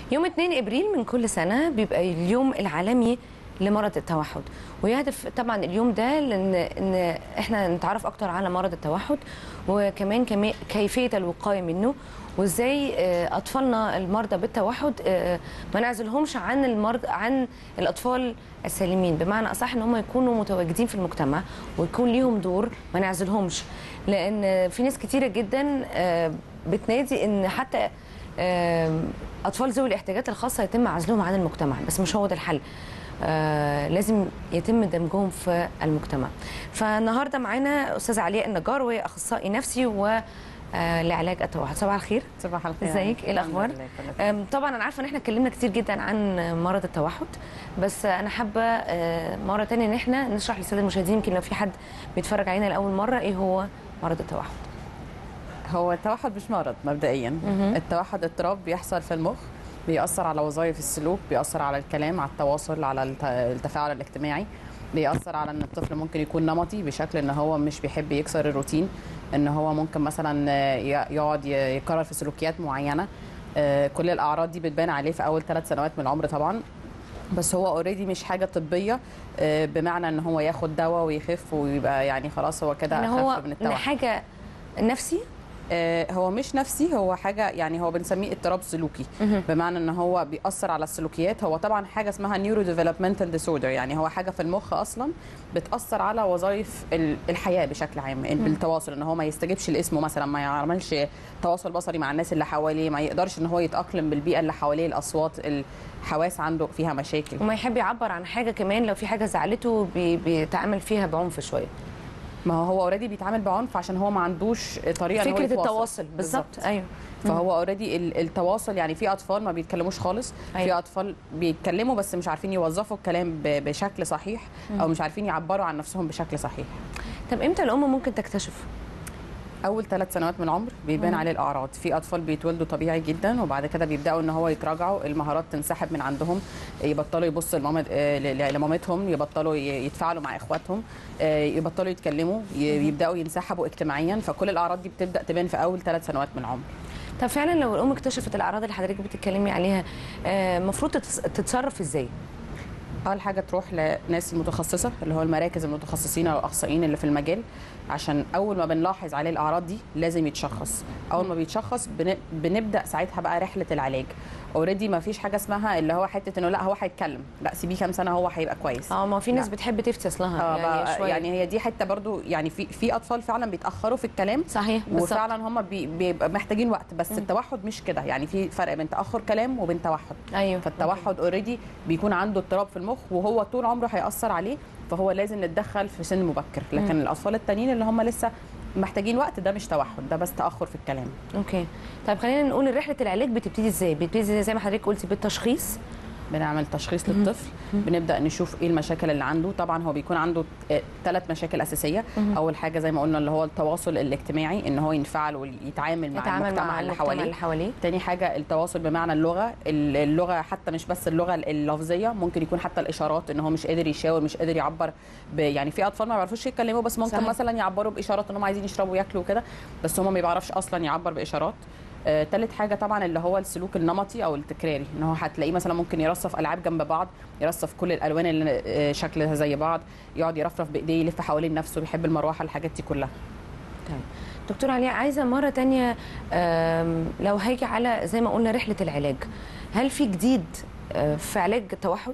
يوم 2 ابريل من كل سنه بيبقى اليوم العالمي لمرض التوحد ويهدف طبعا اليوم ده لان ان احنا نتعرف اكتر على مرض التوحد وكمان كمي- كيفيه الوقايه منه وازاي آه، اطفالنا المرضى بالتوحد آه، ما نعزلهمش عن المرض عن الاطفال السالمين بمعنى اصح ان هم يكونوا متواجدين في المجتمع ويكون ليهم دور ما نعزلهمش لان في ناس كتيره جدا آه، بتنادي ان حتى آم، اطفال ذوي الاحتياجات الخاصه يتم عزلهم عن المجتمع بس مش هو ده الحل آه لازم يتم دمجهم في المجتمع فالنهارده معانا استاذ علياء النجار وهي اخصائي نفسي و آه لعلاج التوحد صباح الخير صباح الخير ازيك ايه الاخبار الحمد لله، كله تمام. آم، طبعا انا عارفه ان احنا اتكلمنا كتير جدا عن مرض التوحد بس انا حابه آه، مره تانية ان احنا نشرح للساده المشاهدين يمكن لو في حد بيتفرج علينا لاول مره ايه هو مرض التوحد هو التوحد مش مرض مبدئيا التوحد اضطراب بيحصل في المخ بيأثر على وظائف السلوك بيأثر على الكلام على التواصل على الت- التفاعل الاجتماعي بيأثر على ان الطفل ممكن يكون نمطي بشكل ان هو مش بيحب يكسر الروتين ان هو ممكن مثلا آه، ي- يقعد ي- يكرر في سلوكيات معينه آه، كل الاعراض دي بتبان عليه في اول ثلاث سنوات من العمر طبعا بس هو اوريدي مش حاجه طبيه آه، بمعنى ان هو ياخد دواء ويخف ويبقى يعني خلاص هو كده يعني هو خف من التوحد حاجه نفسي آه، هو مش نفسي هو حاجه يعني هو بنسميه اضطراب سلوكي بمعنى ان هو بيأثر على السلوكيات هو طبعا حاجه اسمها نيورو ديفلوبمنتال ديسوردر يعني هو حاجه في المخ اصلا بتأثر على وظائف ال- الحياه بشكل عام بالتواصل ان هو ما يستجيبش لاسمه مثلا ما يعملش تواصل بصري مع الناس اللي حواليه ما يقدرش ان هو يتأقلم بالبيئه اللي حواليه الاصوات الحواس عنده فيها مشاكل وما يحب يعبر عن حاجه كمان لو في حاجه زعلته بي بيتعامل فيها بعنف شويه ما هو هو اوريدي بيتعامل بعنف عشان هو ما عندوش طريقه إن هو فكره يتواصل. التواصل بالظبط ايوه فهو اوريدي التواصل يعني في اطفال ما بيتكلموش خالص أيوة. في اطفال بيتكلموا بس مش عارفين يوظفوا الكلام ب- بشكل صحيح او مش عارفين يعبروا عن نفسهم بشكل صحيح طب امتى الام ممكن تكتشف اول ثلاث سنوات من العمر بيبان عليه الاعراض في اطفال بيتولدوا طبيعي جدا وبعد كده بيبداوا ان هو يتراجعوا المهارات تنسحب من عندهم يبطلوا يبصوا لمامت آه، ل- لمامتهم يبطلوا ي- يتفاعلوا مع اخواتهم آه، يبطلوا يتكلموا ي- يبداوا ينسحبوا اجتماعيا فكل الاعراض دي بتبدا تبان في اول ثلاث سنوات من العمر طب فعلا لو الام اكتشفت الاعراض اللي حضرتك بتتكلمي عليها المفروض تتصرف ازاي اول حاجه تروح لناس المتخصصه اللي هو المراكز المتخصصين او الاخصائيين اللي في المجال عشان اول ما بنلاحظ عليه الاعراض دي لازم يتشخص اول ما بيتشخص بن... بنبدا ساعتها بقى رحله العلاج اوريدي ما فيش حاجه اسمها اللي هو حته انه لا هو هيتكلم لا سيبيه كام سنه هو هيبقى كويس اه ما في ناس لا. بتحب تفتي اصلها آه يعني بقى- شويه يعني هي دي حته برضو يعني في في اطفال فعلا بيتاخروا في الكلام صحيح بالظبط وفعلا هم بي... بيبقى محتاجين وقت بس التوحد مش كده يعني في فرق بين تاخر كلام وبين توحد ايوه فالتوحد اوريدي بيكون عنده اضطراب في المخ وهو طول عمره هيأثر عليه فهو لازم نتدخل في سن مبكر لكن مم. الاطفال التانيين اللي هم لسه محتاجين وقت ده مش توحد ده بس تاخر في الكلام اوكي طيب خلينا نقول رحله العلاج بتبتدي ازاي بتبتدي زي ما حضرتك قلتي بالتشخيص بنعمل تشخيص للطفل بنبدا نشوف ايه المشاكل اللي عنده طبعا هو بيكون عنده ثلاث مشاكل اساسيه مم. اول حاجه زي ما قلنا اللي هو التواصل الاجتماعي ان هو ينفعل ويتعامل مع يتعامل المجتمع مع اللي المجتمع حواليه اللي حواليه تاني حاجة التواصل بمعنى اللغة ال- اللغة حتى مش بس اللغة اللفظية ممكن يكون حتى الإشارات إن هو مش قادر يشاور مش قادر يعبر ب... يعني في أطفال ما بيعرفوش يتكلموا بس ممكن صحيح. صحيح. مثلا يعبروا بإشارات إن هم عايزين يشربوا وياكلوا كده بس هم ما بيعرفش أصلا يعبر بإشارات آه، تالت حاجة طبعا اللي هو السلوك النمطي أو التكراري إن هو هتلاقيه مثلا ممكن يرصف ألعاب جنب بعض يرصف كل الألوان اللي آه، شكلها زي بعض يقعد يرفرف بإيديه يلف حوالين نفسه بيحب المروحة الحاجات دي كلها طيب دكتور علياء عايزه مره تانية آم، لو هاجي على زي ما قلنا رحله العلاج هل في جديد آه، في علاج التوحد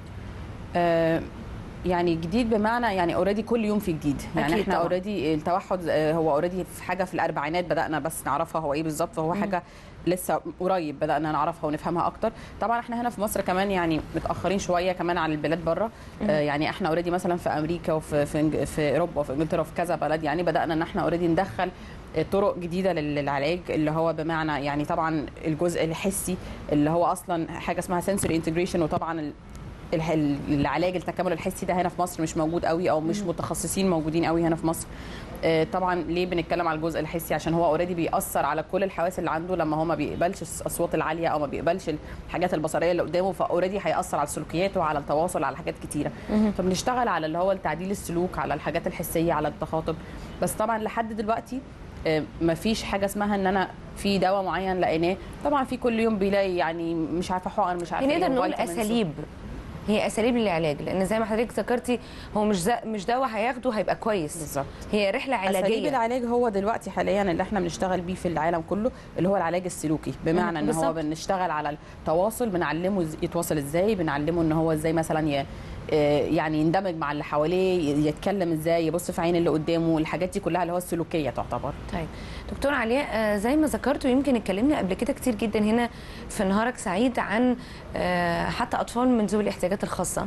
آه، يعني جديد بمعنى يعني اوريدي كل يوم في جديد يعني أكيد احنا طبعاً. اوريدي التوحد آه، هو اوريدي في حاجه في الاربعينات بدانا بس نعرفها هو ايه بالظبط فهو حاجه لسه قريب بدانا نعرفها ونفهمها اكتر طبعا احنا هنا في مصر كمان يعني متاخرين شويه كمان عن البلاد بره آه، يعني احنا اوريدي مثلا في امريكا وفي في, إنج- في اوروبا وفي انجلترا وفي كذا بلد يعني بدانا ان احنا اوريدي ندخل طرق جديده لل- للعلاج اللي هو بمعنى يعني طبعا الجزء الحسي اللي هو اصلا حاجه اسمها سنسوري انتجريشن وطبعا ال- الح- العلاج التكامل الحسي ده هنا في مصر مش موجود قوي او مش متخصصين موجودين قوي هنا في مصر آه، طبعا ليه بنتكلم على الجزء الحسي عشان هو اوريدي بيأثر على كل الحواس اللي عنده لما هو ما بيقبلش الاصوات العاليه او ما بيقبلش الحاجات البصريه اللي قدامه فاوريدي هيأثر على سلوكياته وعلى التواصل على حاجات كتيره فبنشتغل على اللي هو التعديل السلوك على الحاجات الحسيه على التخاطب بس طبعا لحد دلوقتي آه، مفيش حاجه اسمها ان انا في دواء معين لقيناه طبعا في كل يوم بيلاقي يعني مش عارفه حقن مش عارفه يعني نقدر إيه، نقول وفيتامينز. اساليب هي اساليب للعلاج لان زي ما حضرتك ذكرتي هو مش زا... مش دواء هياخده هيبقى كويس بالظبط هي رحله اساليب علاجيه العلاج هو دلوقتي حاليا اللي احنا بنشتغل بيه في العالم كله اللي هو العلاج السلوكي بمعنى ان هو بالظبط. بنشتغل على التواصل بنعلمه إز- يتواصل ازاي بنعلمه ان هو ازاي مثلا ي... آه، يعني يندمج مع اللي حواليه ي- يتكلم ازاي يبص في عين اللي قدامه الحاجات دي كلها اللي هو السلوكيه تعتبر طيب دكتور علياء آه، زي ما ذكرتوا يمكن اتكلمنا قبل كده كتير جدا هنا في نهارك سعيد عن آه، حتى اطفال من ذوي الاحتياجات الخاصه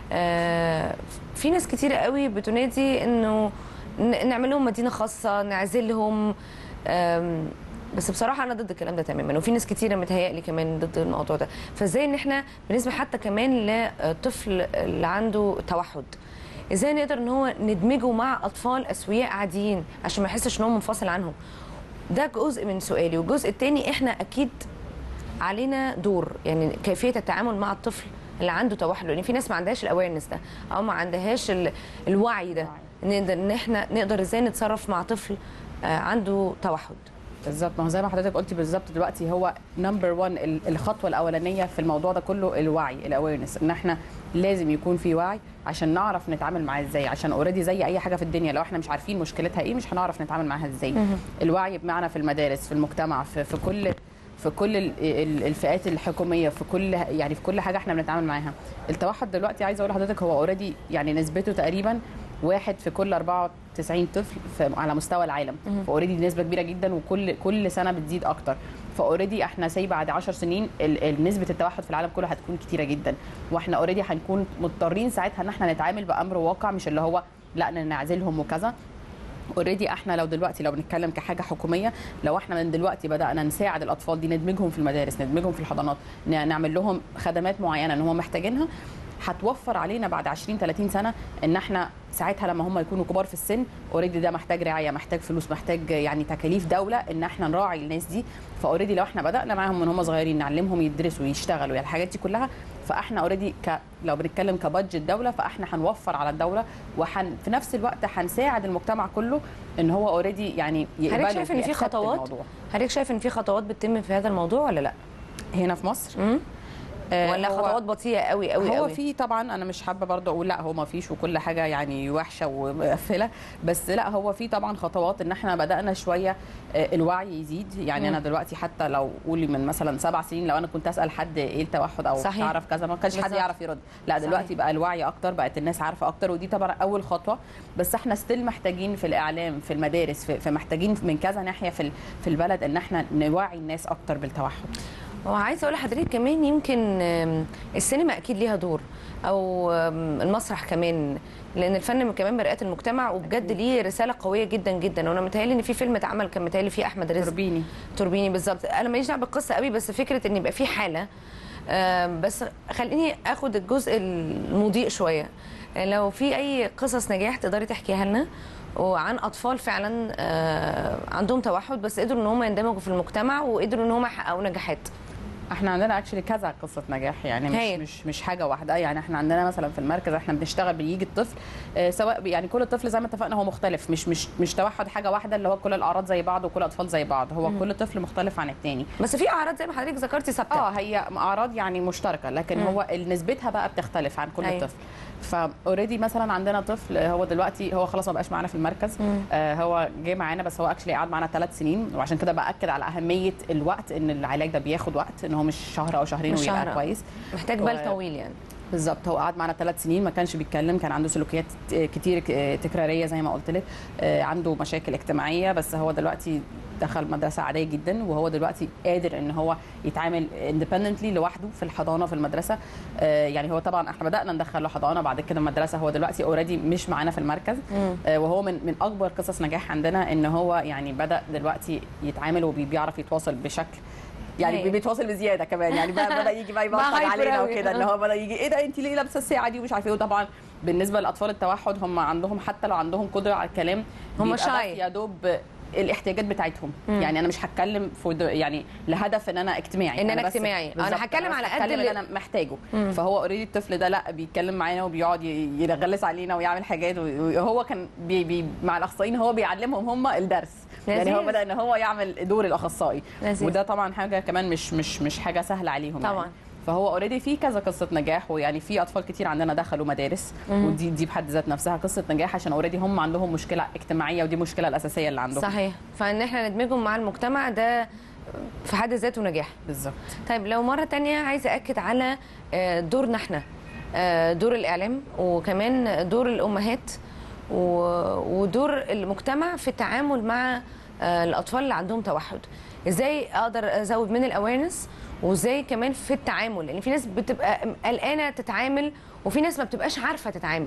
آه، في ناس كتير قوي بتنادي انه ن- نعمل لهم مدينه خاصه نعزلهم آم، بس بصراحه انا ضد الكلام ده تماما وفي ناس كتيره متهيألي كمان ضد الموضوع ده فازاي ان احنا بالنسبه حتى كمان لطفل اللي عنده توحد ازاي نقدر ان هو ندمجه مع اطفال اسوياء عاديين عشان ما يحسش ان هو منفصل عنهم ده جزء من سؤالي والجزء الثاني احنا اكيد علينا دور يعني كيفيه التعامل مع الطفل اللي عنده توحد لان في ناس ما عندهاش الاويرنس ده او ما عندهاش ال- الوعي ده نقدر ان احنا نقدر ازاي نتصرف مع طفل آه، عنده توحد بالظبط ما هو زي ما حضرتك قلتي بالظبط دلوقتي هو نمبر 1 الخطوه الاولانيه في الموضوع ده كله الوعي الاويرنس ان احنا لازم يكون في وعي عشان نعرف نتعامل معاه ازاي عشان اوريدي زي اي حاجه في الدنيا لو احنا مش عارفين مشكلتها ايه مش هنعرف نتعامل معاها ازاي الوعي بمعنى في المدارس في المجتمع في, في كل في كل ال- ال- الفئات الحكوميه في كل يعني في كل حاجه احنا بنتعامل معاها التوحد دلوقتي عايزه اقول لحضرتك هو اوريدي يعني نسبته تقريبا واحد في كل 94 طفل في على مستوى العالم فاوريدي دي نسبه كبيره جدا وكل كل سنه بتزيد اكتر فاوريدي احنا سي بعد 10 سنين ال- ال- نسبه التوحد في العالم كله هتكون كتيره جدا واحنا اوريدي هنكون مضطرين ساعتها ان احنا نتعامل بامر واقع مش اللي هو لا نعزلهم وكذا اوريدي احنا لو دلوقتي لو بنتكلم كحاجه حكوميه لو احنا من دلوقتي بدانا نساعد الاطفال دي ندمجهم في المدارس ندمجهم في الحضانات ن- نعمل لهم خدمات معينه ان هم محتاجينها هتوفر علينا بعد 20 30 سنه ان احنا ساعتها لما هم يكونوا كبار في السن اوريدي ده محتاج رعايه محتاج فلوس محتاج يعني تكاليف دوله ان احنا نراعي الناس دي فاوريدي لو احنا بدانا معاهم من هم صغيرين نعلمهم يدرسوا ويشتغلوا يعني الحاجات دي كلها فاحنا اوريدي ك... لو بنتكلم كبادجت دوله فاحنا هنوفر على الدوله وحن في نفس الوقت هنساعد المجتمع كله ان هو اوريدي يعني يقبلوا حضرتك شايف ان في ويaccept خطوات الموضوع. حضرتك شايف ان في خطوات بتتم في هذا الموضوع ولا لا هنا في مصر مم؟ آه، ولا هو- خطوات بطيئه قوي قوي هو قوي في طبعا انا مش حابه برضه اقول لا هو ما فيش وكل حاجه يعني وحشه ومقفله بس لا هو في طبعا خطوات ان احنا بدانا شويه آه، الوعي يزيد يعني مم. انا دلوقتي حتى لو قولي من مثلا سبع سنين لو انا كنت اسال حد ايه التوحد او صحيح. تعرف كذا ما كانش حد بالظبط. يعرف يرد لا دلوقتي صحيح. بقى الوعي اكتر بقت الناس عارفه اكتر ودي طبعا اول خطوه بس احنا ستيل محتاجين في الاعلام في المدارس في, في محتاجين من كذا ناحيه في ال- في البلد ان احنا نوعي الناس اكتر بالتوحد وعايزه اقول لحضرتك كمان يمكن آم، السينما اكيد ليها دور او آم، المسرح كمان لان الفن كمان مرآة المجتمع وبجد ليه رساله قويه جدا جدا وانا متهيألي ان في فيلم اتعمل كان متهيألي فيه احمد رزق تربيني توربيني بالظبط انا ماليش دعوه بالقصه قوي بس فكره ان يبقى في حاله آم، بس خليني اخد الجزء المضيء شويه لو في اي قصص نجاح تقدري تحكيها لنا وعن اطفال فعلا آه، عندهم توحد بس قدروا ان هم يندمجوا في المجتمع وقدروا ان هم يحققوا نجاحات احنا عندنا اكشلي كذا قصه نجاح يعني مش هايل. مش مش حاجه واحده يعني احنا عندنا مثلا في المركز احنا بنشتغل بيجي الطفل اه سواء يعني كل طفل زي ما اتفقنا هو مختلف مش مش مش توحد حاجه واحده اللي هو كل الاعراض زي بعض وكل الاطفال زي بعض هو كل طفل مختلف عن التاني بس في اعراض زي ما حضرتك ذكرتي ثابته اه هي اعراض يعني مشتركه لكن مم. هو نسبتها بقى بتختلف عن كل أيوة. طفل فاوريدي مثلا عندنا طفل آه، هو دلوقتي هو خلاص ما بقاش معانا في المركز مم. آه هو جه معانا بس هو اكشلي قعد معانا ثلاث سنين وعشان كده باكد على اهميه الوقت ان العلاج ده بياخد وقت ان هو مش شهر او شهرين مش ويبقى شهر. كويس محتاج و- بال طويل يعني بالظبط هو قعد معانا ثلاث سنين ما كانش بيتكلم كان عنده سلوكيات كتير ك- تكراريه زي ما قلت لك آه، عنده مشاكل اجتماعيه بس هو دلوقتي دخل مدرسه عاديه جدا وهو دلوقتي قادر ان هو يتعامل اندبندنتلي لوحده في الحضانه في المدرسه آه، يعني هو طبعا احنا بدانا ندخله حضانه بعد كده مدرسه هو دلوقتي اوريدي مش معانا في المركز مم. آه، وهو من من اكبر قصص نجاح عندنا ان هو يعني بدا دلوقتي يتعامل وبيعرف يتواصل بشكل يعني هايل. بيتواصل بزياده كمان يعني بقى بدا يجي بقى بقى يبطل هايبر علينا أوي. وكده اللي هو بدا يجي ايه ده انت ليه لابسه الساعه دي ومش عارفه ايه وطبعا بالنسبه لاطفال التوحد هم عندهم حتى لو عندهم قدره على الكلام هم بيبقى shy. بس يا دوب الاحتياجات بتاعتهم يعني انا مش هتكلم في د- يعني لهدف ان انا اجتماعي إن أنا بس- اجتماعي. أنا بالظبط، هتكلم بس على قد هتكلم اللي- اللي انا محتاجه فهو اوريدي الطفل ده لا بيتكلم معانا وبيقعد ي- يغلس علينا ويعمل حاجات وهو كان بي بي مع الاخصائيين هو بيعلمهم هم الدرس يعني هو لذيذ. بدا ان هو يعمل دور الاخصائي لذيذ. وده طبعا حاجه كمان مش مش مش حاجه سهله عليهم طبعاً. يعني. فهو اوريدي في كذا قصه نجاح ويعني في اطفال كتير عندنا دخلوا مدارس ودي دي بحد ذات نفسها قصه نجاح عشان اوريدي هم عندهم مشكله اجتماعيه ودي المشكله الاساسيه اللي عندهم صحيح فان احنا ندمجهم مع المجتمع ده في حد ذاته نجاح بالظبط طيب لو مرة تانية عايزة أكد على آه، دورنا احنا آه، دور الإعلام وكمان دور الأمهات و- ودور المجتمع في التعامل مع آه، الأطفال اللي عندهم توحد إزاي أقدر أزود من الأويرنس وإزاي كمان في التعامل لأن في ناس بتبقى قلقانة تتعامل وفي ناس ما بتبقاش عارفة تتعامل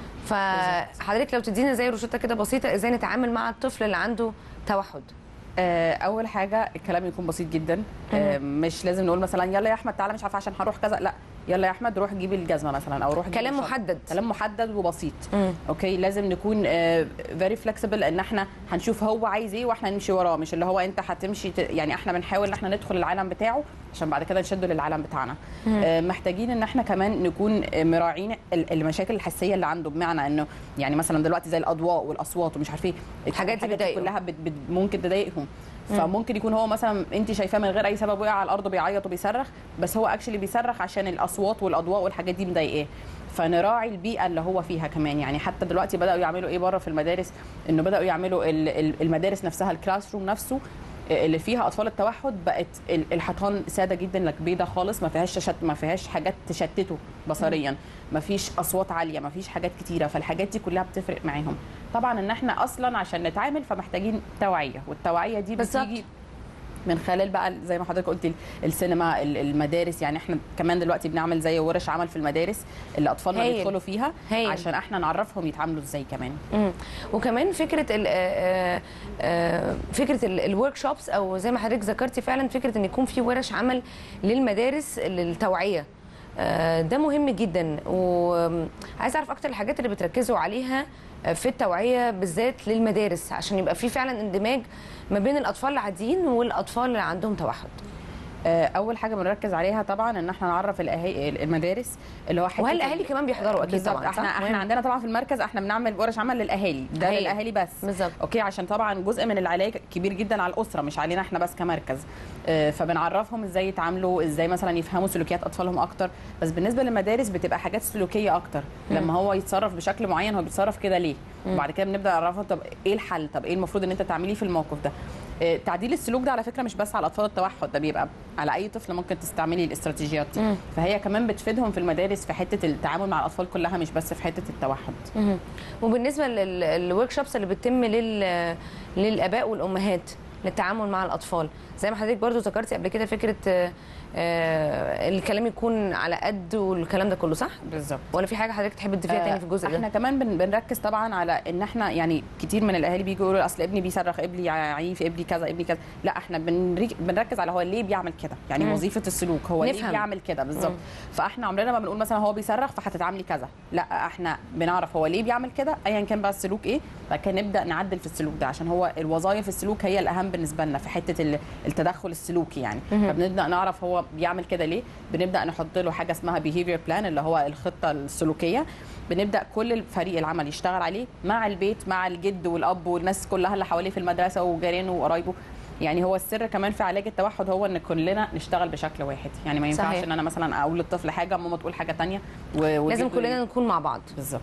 فحضرتك لو تدينا زي روشته كده بسيطة إزاي نتعامل مع الطفل اللي عنده توحد آه، اول حاجه الكلام يكون بسيط جدا آه، مش لازم نقول مثلا يلا يا احمد تعالى مش عارفه عشان هروح كذا لا يلا يا احمد روح جيب الجزمه مثلا او روح جيب كلام الشنطة. محدد. كلام محدد وبسيط مم. اوكي لازم نكون فيري فلكسبل ان احنا هنشوف هو عايز ايه واحنا نمشي وراه مش اللي هو انت هتمشي ت... يعني احنا بنحاول ان احنا ندخل العالم بتاعه عشان بعد كده نشده للعالم بتاعنا آه، محتاجين ان احنا كمان نكون آه، مراعين ال- المشاكل الحسيه اللي عنده بمعنى انه يعني مثلا دلوقتي زي الاضواء والاصوات ومش عارف ايه الحاجات دي بتضايقه. كلها بت... بت... ممكن تضايقهم فممكن يكون هو مثلا انت شايفاه من غير اي سبب وقع على الارض بيعيط وبيصرخ بس هو اكشلي بيصرخ عشان الاصوات والاضواء والحاجات دي مضايقاه فنراعي البيئه اللي هو فيها كمان يعني حتى دلوقتي بداوا يعملوا ايه بره في المدارس انه بداوا يعملوا ال- ال- المدارس نفسها الكلاس روم نفسه اللي فيها اطفال التوحد بقت ال- الحيطان ساده جدا لك بيضه خالص ما فيهاش شاشات ما فيهاش حاجات تشتته بصريا ما فيش اصوات عاليه ما فيش حاجات كتيره فالحاجات دي كلها بتفرق معاهم طبعا ان احنا اصلا عشان نتعامل فمحتاجين توعيه والتوعيه دي بالظبط. بتيجي من خلال بقى زي ما حضرتك قلت السينما ال- المدارس يعني احنا كمان دلوقتي بنعمل زي ورش عمل في المدارس اللي اطفالنا هايل. بيدخلوا فيها هايل. عشان احنا نعرفهم يتعاملوا ازاي كمان مم. وكمان فكره ال آه، آه، فكره الورك شوبس او زي ما حضرتك ذكرتي فعلا فكره ان يكون في ورش عمل للمدارس للتوعيه آه، ده مهم جدا وعايز اعرف اكتر الحاجات اللي بتركزوا عليها في التوعيه بالذات للمدارس عشان يبقى في فعلا اندماج ما بين الاطفال العاديين والاطفال اللي عندهم توحد آه، اول حاجه بنركز عليها طبعا ان احنا نعرف الأهي- المدارس اللي هو حته وهل الاهالي كمان بيحضروا اكيد بالظبط طبعا احنا صح؟ احنا عندنا طبعا في المركز احنا بنعمل ورش عمل للاهالي ده هايل. للاهالي بس بالظبط. اوكي عشان طبعا جزء من العلاج كبير جدا على الاسره مش علينا احنا بس كمركز آه، فبنعرفهم ازاي يتعاملوا ازاي مثلا يفهموا سلوكيات اطفالهم اكتر بس بالنسبه للمدارس بتبقى حاجات سلوكيه اكتر لما هو يتصرف بشكل معين هو بيتصرف كده ليه وبعد كده بنبدا نعرفه طب ايه الحل طب ايه المفروض ان انت تعمليه في الموقف ده آه، تعديل السلوك ده على فكره مش بس على اطفال التوحد ده بيبقى على اي طفل ممكن تستعملي الاستراتيجيات دي مم. فهي كمان بتفيدهم في المدارس في حته التعامل مع الاطفال كلها مش بس في حته التوحد مهم. وبالنسبه للورك شوبس اللي بتتم لل للاباء والامهات للتعامل مع الاطفال زي ما حضرتك برضو ذكرتي قبل كده فكره آه، آه، الكلام يكون على قد والكلام ده كله صح بالظبط ولا في حاجه حضرتك تحب تضيفيها تاني في الجزء احنا ده كمان بن بنركز طبعا على ان احنا يعني كتير من الاهالي بيجوا يقولوا اصل ابني بيصرخ ابني عنيف ابني كذا ابني كذا لا احنا بنريك بنركز على هو ليه بيعمل كده يعني مم. وظيفه السلوك هو ليه نفهم. بيعمل كده بالظبط مم. فاحنا عمرنا ما بنقول مثلا هو بيصرخ فهتتعاملي كذا لا احنا بنعرف هو ليه بيعمل كده ايا كان بقى السلوك ايه بعد كده نبدا نعدل في السلوك ده عشان هو الوظائف السلوك هي الاهم بالنسبه لنا في حته ال- التدخل السلوكي يعني مهم. فبنبدا نعرف هو بيعمل كده ليه بنبدا نحط له حاجه اسمها behavior plan اللي هو الخطه السلوكيه بنبدا كل الفريق العمل يشتغل عليه مع البيت مع الجد والاب والناس كلها اللي حواليه في المدرسه وجيرانه وقرايبه يعني هو السر كمان في علاج التوحد هو ان كلنا نشتغل بشكل واحد يعني ما ينفعش صحيح. ان انا مثلا اقول للطفل حاجه ماما تقول حاجه تانية و... لازم والجد- كلنا نكون مع بعض بالظبط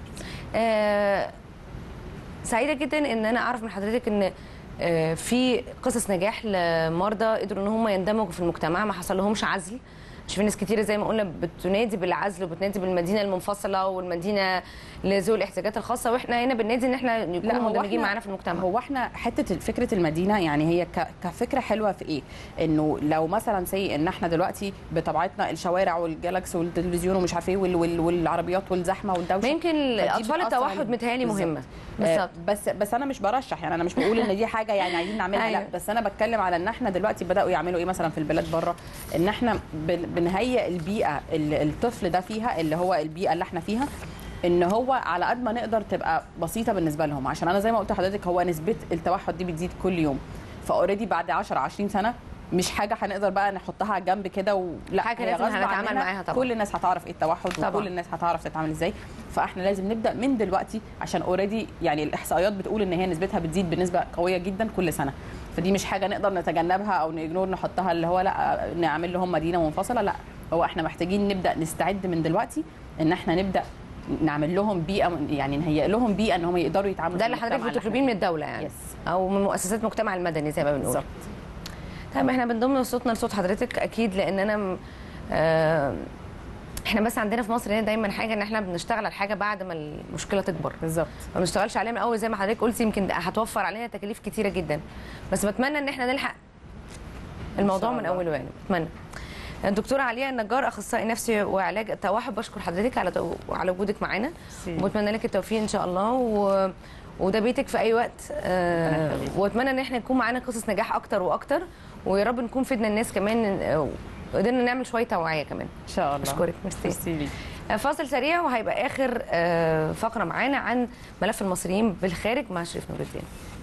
آه، سعيده جدا ان انا اعرف من حضرتك ان آه، في قصص نجاح لمرضى قدروا ان هم يندمجوا في المجتمع ما حصل لهمش عزل مش في ناس كتيره زي ما قلنا بتنادي بالعزل وبتنادي بالمدينه المنفصله والمدينه لذوي الاحتياجات الخاصه واحنا هنا بننادي ان احنا نكون هو مندمجين إحنا- معانا في المجتمع هو احنا حته فكره المدينه يعني هي ك- كفكره حلوه في ايه؟ انه لو مثلا سي ان احنا دلوقتي بطبيعتنا الشوارع والجالكس والتلفزيون ومش عارف ايه وال- وال- والعربيات والزحمه والدوشه يمكن فدي اطفال بتأثر التوحد عليهم. متهيألي بالظبط. مهمه آه، بالظبط بس بس انا مش برشح يعني انا مش بقول ان دي حاجه يعني عايزين نعملها لا أيوة. بس انا بتكلم على ان احنا دلوقتي بداوا يعملوا ايه مثلا في البلاد بره ان احنا بن- بنهيئ البيئه اللي الطفل ده فيها اللي هو البيئه اللي احنا فيها ان هو على قد ما نقدر تبقى بسيطه بالنسبه لهم عشان انا زي ما قلت لحضرتك هو نسبه التوحد دي بتزيد كل يوم فاوريدي بعد 10 20 سنه مش حاجه هنقدر بقى نحطها على جنب كده ولا حاجة هي لازم غصب هنتعامل عننا. معاها طبعا. كل الناس هتعرف ايه التوحد طبعا. وكل الناس هتعرف تتعامل ازاي فاحنا لازم نبدا من دلوقتي عشان اوريدي يعني الاحصائيات بتقول ان هي نسبتها بتزيد بنسبه قويه جدا كل سنه فدي مش حاجه نقدر نتجنبها او نجنور نحطها اللي هو لا نعمل لهم مدينه منفصله لا هو احنا محتاجين نبدا نستعد من دلوقتي ان احنا نبدا نعمل لهم بيئه يعني نهيئ لهم بيئه ان هم يقدروا يتعاملوا ده في اللي حضرتك المجتمع اللي بتطلبيه من الدوله يعني يس. او من مؤسسات المجتمع المدني زي ما بنقول بالظبط طيب احنا بنضم صوتنا لصوت حضرتك اكيد لان انا م- آه احنا بس عندنا في مصر هنا دايما حاجه ان احنا بنشتغل على الحاجه بعد ما المشكله تكبر بالظبط ما بنشتغلش عليها من الاول زي ما حضرتك قلتي يمكن ده هتوفر علينا تكاليف كتيره جدا بس بتمنى ان احنا نلحق الموضوع من الله. اوله يعني بتمنى الدكتوره علياء النجار اخصائي نفسي وعلاج التوحد بشكر حضرتك على تو... على وجودك معانا وبتمنى لك التوفيق ان شاء الله و... وده بيتك في اي وقت آه ربنا يخليك. واتمنى ان احنا يكون معانا قصص نجاح اكتر واكتر ويا رب نكون فدنا الناس كمان آه، وقدرنا نعمل شويه توعيه كمان ان شاء الله اشكرك ميرسي ميرسي ليك. فاصل سريع وهيبقى اخر آه، فقره معانا عن ملف المصريين بالخارج مع شريف نور الدين